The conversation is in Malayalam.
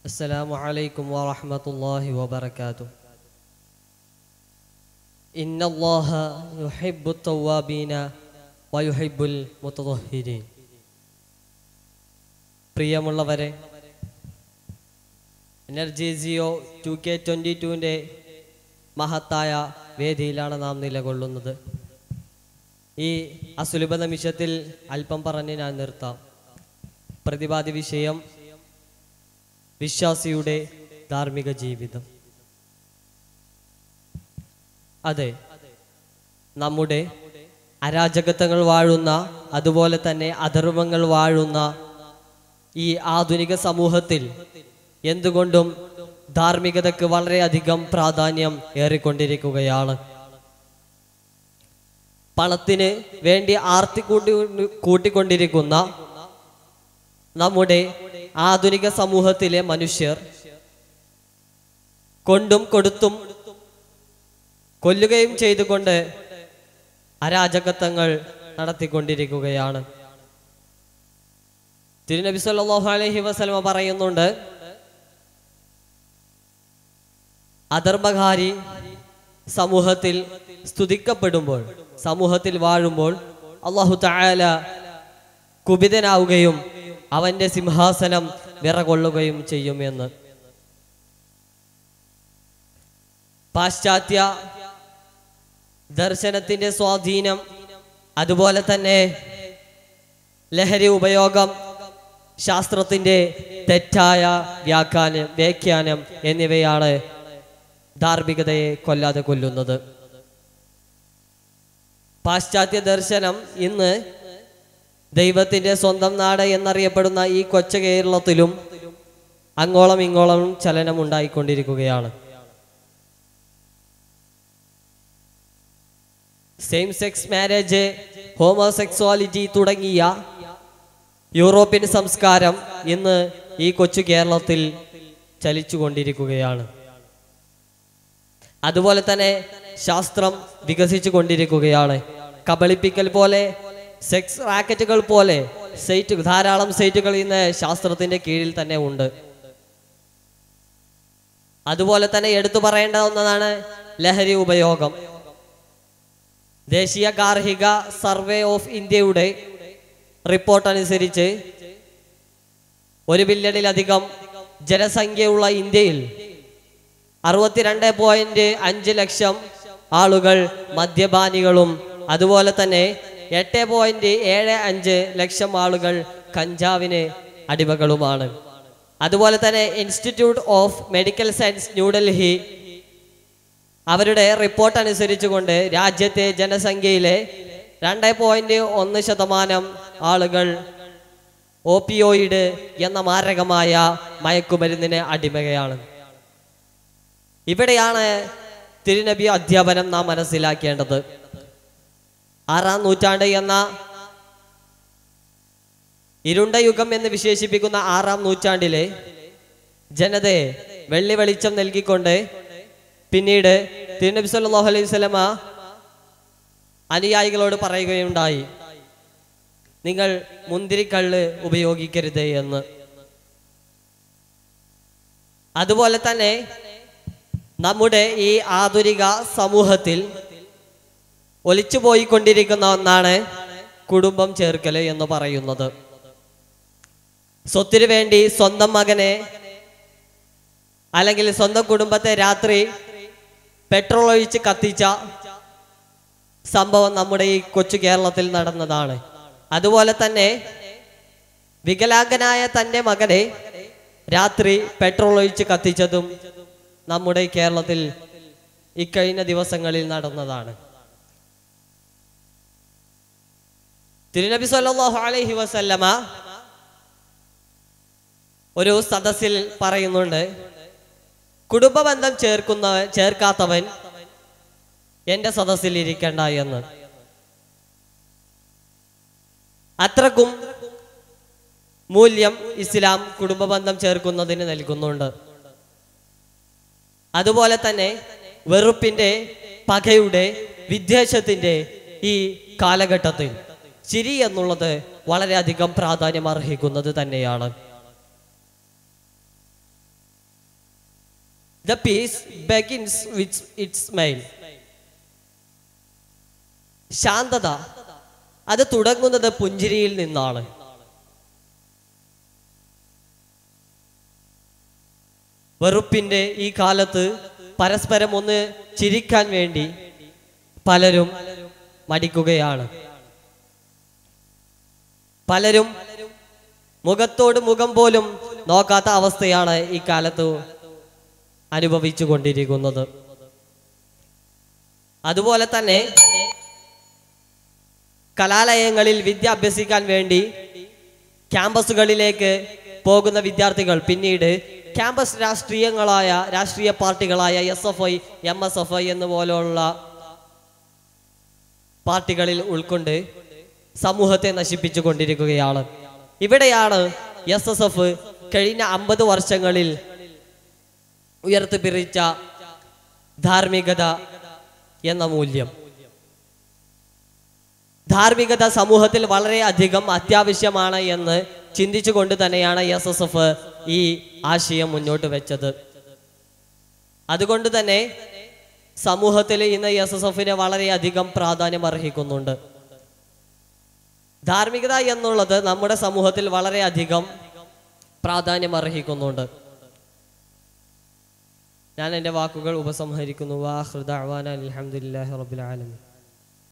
السلام عليكم ورحمة الله وبركاته إن الله يحب التوابين ويحب المتطهرين പ്രിയമുള്ളവരെ എനർജീസിയോ ടു കെ ട്വൻ്റി ടുവിൻ്റെ മഹത്തായ വേദിയിലാണ് നാം നിലകൊള്ളുന്നത് ഈ അസുലഭ നിമിഷത്തിൽ അല്പം പറഞ്ഞ് ഞാൻ നിർത്താം പ്രതിപാദ്യ വിഷയം വിശ്വാസിയുടെ ധാർമ്മിക ജീവിതം അതെ നമ്മുടെ അരാജകത്വങ്ങൾ വാഴുന്ന അതുപോലെ തന്നെ അധർമ്മങ്ങൾ വാഴുന്ന ഈ ആധുനിക സമൂഹത്തിൽ എന്തുകൊണ്ടും ധാർമ്മികതയ്ക്ക് വളരെയധികം പ്രാധാന്യം ഏറിക്കൊണ്ടിരിക്കുകയാണ് പണത്തിന് വേണ്ടി ആർത്തി കൂട്ടി കൂട്ടിക്കൊണ്ടിരിക്കുന്ന നമ്മുടെ ആധുനിക സമൂഹത്തിലെ മനുഷ്യർ കൊണ്ടും കൊടുത്തും കൊല്ലുകയും ചെയ്തുകൊണ്ട് അരാജകത്വങ്ങൾ നടത്തിക്കൊണ്ടിരിക്കുകയാണ് തിരുനബി സല്ലല്ലാഹു അലൈഹി വസല്ലമ പറയുന്നുണ്ട് അധർമ്മകാരി സമൂഹത്തിൽ സ്തുതിക്കപ്പെടുമ്പോൾ സമൂഹത്തിൽ വാഴുമ്പോൾ അള്ളാഹു തആല കുപിതനാവുകയും അവന്റെ സിംഹാസനം വിറകൊള്ളുകയും ചെയ്യുമെന്ന് പാശ്ചാത്യ ദർശനത്തിന്റെ സ്വാധീനം അതുപോലെ തന്നെ ലഹരി ഉപയോഗം ശാസ്ത്രത്തിന്റെ തെറ്റായ വ്യാഖ്യാനം വ്യാഖ്യാനം എന്നിവയാണ് ധാർമ്മികതയെ കൊല്ലാതെ കൊല്ലുന്നത് പാശ്ചാത്യ ദർശനം ഇന്ന് ദൈവത്തിന്റെ സ്വന്തം നാട് എന്നറിയപ്പെടുന്ന ഈ കൊച്ച കേരളത്തിലും അങ്ങോളം ഇങ്ങോളം ചലനം ഉണ്ടായിക്കൊണ്ടിരിക്കുകയാണ് സെയിം സെക്സ് മാരേജ് ഹോമോസെക്സ്വാലിറ്റി തുടങ്ങിയ യൂറോപ്യൻ സംസ്കാരം ഇന്ന് ഈ കൊച്ചു കേരളത്തിൽ ചലിച്ചുകൊണ്ടിരിക്കുകയാണ് അതുപോലെ തന്നെ ശാസ്ത്രം വികസിച്ചു കൊണ്ടിരിക്കുകയാണ് കബളിപ്പിക്കൽ പോലെ സെക്സ് റാക്കറ്റുകൾ പോലെ സൈറ്റ് ധാരാളം സൈറ്റുകൾ ഇന്ന് ശാസ്ത്രത്തിന്റെ കീഴിൽ തന്നെ ഉണ്ട് അതുപോലെ തന്നെ എടുത്തു പറയേണ്ട ഒന്നതാണ് ലഹരി ഉപയോഗം ദേശീയ ഗാർഹിക സർവേ ഓഫ് ഇന്ത്യയുടെ റിപ്പോർട്ട് അനുസരിച്ച് ഒരു ബില്യണിലധികം ജനസംഖ്യയുള്ള ഇന്ത്യയിൽ അറുപത്തിരണ്ട് പോയിന്റ് അഞ്ച് ലക്ഷം ആളുകൾ മദ്യപാനികളും അതുപോലെ തന്നെ എട്ട് പോയിന്റ് ഏഴ് അഞ്ച് ലക്ഷം ആളുകൾ കഞ്ചാവിന് അടിമകളുമാണ് അതുപോലെ തന്നെ institute of medical science New Delhi അവരുടെ റിപ്പോർട്ട് അനുസരിച്ചുകൊണ്ട് രാജ്യത്തെ ജനസംഖ്യയിലെ രണ്ട് പോയിന്റ് ഒന്ന് ശതമാനം ആളുകൾ ഓപ്പിയോയിഡ് എന്ന മാരകമായ മയക്കുമരുന്നിന് അടിമകയാണ് ഇവിടെയാണ് തിരുനബി അധ്യാപനം നാം മനസ്സിലാക്കേണ്ടത് ആറാം നൂറ്റാണ്ട് എന്ന ഇരുണ്ട യുഗം എന്ന് വിശേഷിപ്പിക്കുന്ന ആറാം നൂറ്റാണ്ടിലെ ജനതയെ വെള്ളി വെളിച്ചം നൽകിക്കൊണ്ട് പിന്നീട് തിരുനബി സല്ലല്ലാഹു അലൈഹി വസല്ലമ അനുയായികളോട് പറയുകയുണ്ടായി നിങ്ങൾ മുന്തിരിക്കള്ള് ഉപയോഗിക്കരുത് എന്ന് അതുപോലെ തന്നെ നമ്മുടെ ഈ ആധുനിക സമൂഹത്തിൽ ഒലിച്ചുപോയിക്കൊണ്ടിരിക്കുന്ന ഒന്നാണ് കുടുംബം ചേർക്കല് എന്ന് പറയുന്നത് സ്വത്തിനു വേണ്ടി സ്വന്തം മകനെ അല്ലെങ്കിൽ സ്വന്തം കുടുംബത്തെ രാത്രി പെട്രോൾ ഒഴിച്ച് കത്തിച്ച സംഭവം നമ്മുടെ ഈ കൊച്ചു കേരളത്തിൽ നടന്നതാണ് അതുപോലെ തന്നെ വികലാംഗനായ തൻ്റെ മകനെ രാത്രി പെട്രോൾ ഒഴിച്ച് കത്തിച്ചതും നമ്മുടെ ഈ കേരളത്തിൽ ഇക്കഴിഞ്ഞ ദിവസങ്ങളിൽ നടന്നതാണ് തിരുനബി സല്ലല്ലാഹു അലൈഹി വസല്ലമ ഒരു സദസ്സിൽ പറയുന്നുണ്ട് കുടുംബബന്ധം ചേർക്കുന്ന ചേർക്കാത്തവൻ എന്റെ സദസ്സിൽ ഇരിക്കണ്ട എന്ന് അത്രക്കും മൂല്യം ഇസ്ലാം കുടുംബബന്ധം ചേർക്കുന്നതിന് നൽകുന്നുണ്ട് അതുപോലെ തന്നെ വെറുപ്പിന്റെ പകയുടെ വിദ്വേഷത്തിന്റെ ഈ കാലഘട്ടത്തിൽ ചിരി എന്നുള്ളത് വളരെയധികം പ്രാധാന്യം അർഹിക്കുന്നത് തന്നെയാണ് the peace begins with its mail ശാന്തത അത് തുടങ്ങുന്നത് പുഞ്ചിരിയിൽ നിന്നാണ് വെറുപ്പിന്റെ ഈ കാലത്ത് പരസ്പരം ഒന്ന് ചിരിക്കാൻ വേണ്ടി പലരും മടിക്കുകയാണ് പലരും മുഖത്തോട് മുഖം പോലും നോക്കാത്ത അവസ്ഥയാണ് ഈ കാലത്ത് അനുഭവിച്ചു കൊണ്ടിരിക്കുന്നത് അതുപോലെ തന്നെ കലാലയങ്ങളിൽ വിദ്യ അഭ്യസിക്കാൻ വേണ്ടി ക്യാമ്പസുകളിലേക്ക് പോകുന്ന വിദ്യാർത്ഥികൾ പിന്നീട് ക്യാമ്പസ് രാഷ്ട്രീയങ്ങളായ രാഷ്ട്രീയ പാർട്ടികളായ S F I M S F I എന്നുപോലുള്ള പാർട്ടികളിൽ ഉൾക്കൊണ്ട് സമൂഹത്തെ നശിപ്പിച്ചു കൊണ്ടിരിക്കുകയാണ് ഇവിടെയാണ് എസ് എസ് എഫ് കഴിഞ്ഞ അമ്പത് വർഷങ്ങളിൽ ഉയർത്തിപ്പിറിച്ച ധാർമ്മികത എന്ന മൂല്യം ധാർമ്മികത സമൂഹത്തിൽ വളരെ അധികം അത്യാവശ്യമാണ് എന്ന് ചിന്തിച്ചുകൊണ്ട് തന്നെയാണ് എസ് എസ് എഫ് ഈ ആശയം മുന്നോട്ട് വെച്ചത് അതുകൊണ്ട് തന്നെ സമൂഹത്തിൽ ഇന്ന് എസ് എസ് എഫിന് വളരെയധികം പ്രാധാന്യം അർഹിക്കുന്നുണ്ട് ധാർമ്മികത എന്നുള്ളത് നമ്മുടെ സമൂഹത്തിൽ വളരെയധികം പ്രാധാന്യം അർഹിക്കുന്നുണ്ട് ഞാൻ എൻ്റെ വാക്കുകൾ ഉപസംഹരിക്കുന്നു വാഹൃദ അലഹമുല്ലാ റബുലാലമി